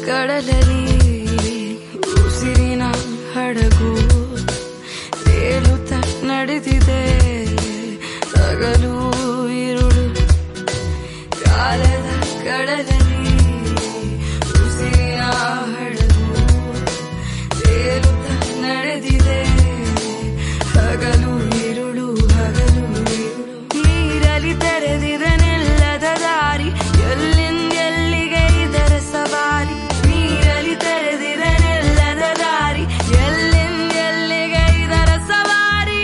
ಕಡಲಲ್ಲಿ ಉಸಿರಿನ ಹಡಗು ತೇಲುತ್ತ ನಡೆದಿದೆ ಹಗಲು ಇರುಳು ಕಾಲದ ಕಡಲಲ್ಲಿ ಉಸಿರಿನ ಹಡಗು ತೇಲುತ್ತ ನಡೆದಿದೆ ಹಗಲು ಇರುಳು ಹಗಲು ಇರುಳು ನೀರಲಿ ತೆರೆದಿದೆ ನೆಲ್ಲದ ದಾರಿ ಎಲ್ಲಿಂದೆಲ್ಲಿಗೆ ಇದರ ಸವಾರಿ ನೀರಲಿ ತೆರೆದಿದೆ ನೆಲ್ಲದ ದಾರಿ ಎಲ್ಲಿಂದೆಲ್ಲಿಗೆ ಇದರ ಸವಾರಿ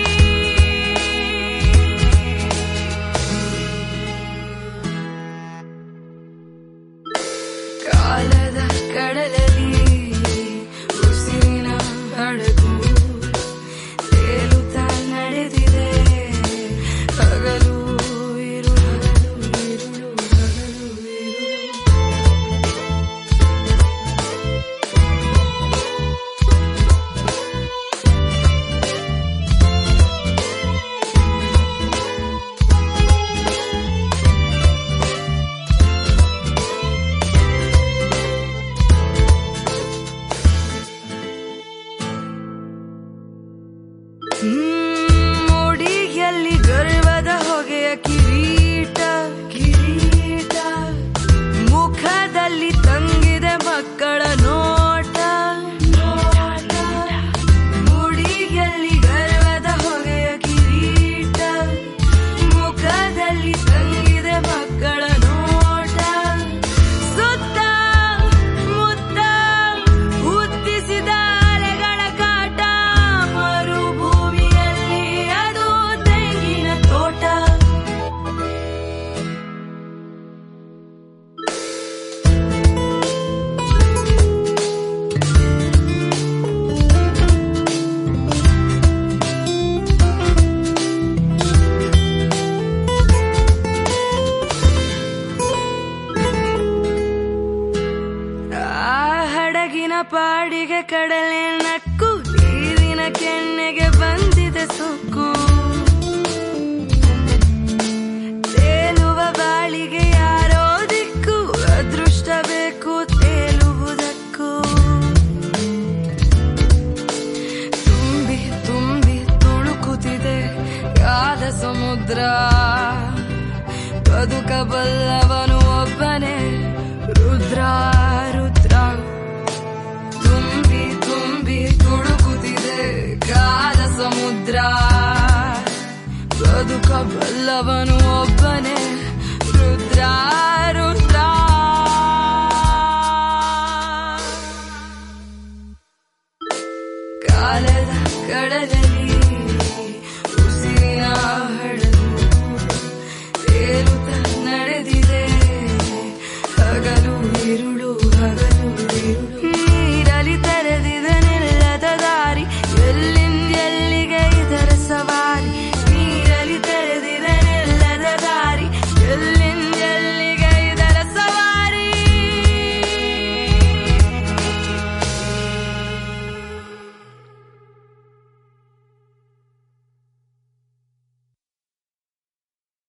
ಕಾಲದ ಕಡಲಲ್ಲಿ ಉಸಿರಿನ ಹಡಗು ತೇಲುತ್ತಾ ನಡೆದಿದೆ ಹಗಲು ಇರುಳು ಹಗಲು ಇರುಳು ಹಗಲು ಇರುಳು ಮುಡಿಯಲ್ಲಿ ಗರ್ವದ ಹೊಗೆಯ ಕಿರೀಟ ಕಿರೀಟ ಮುಖದಲ್ಲಿ ತಂಗಿದೆ ಮಕ್ಕಳ ನೋಟ ನೋಟ ಮುಡಿಯಲ್ಲಿ ಗರ್ವದ ಹೊಗೆಯ ಕಿರೀಟ ಮುಖದಲ್ಲಿ ತಂಗಿದೆ ಮಕ್ಕಳ ನೋಟ ಸುತ್ತ ಮುತ್ತ ಹುತ್ತಿಸಿದ ಅಲೆಗಳ ಕಾಟ ಮರುಭೂಮಿಯಲ್ಲಿ ಅದು ತೆಂಗಿನ ತೋಟ ಆ ಹಡಗಿನ ಪಾಡಿಗೆ ಕಡಲೆ ನಕ್ಕು ನೀರಿನ ಕೆನ್ನೆಗೆ ಬಂದಿದೆ ಸೊಕ್ಕು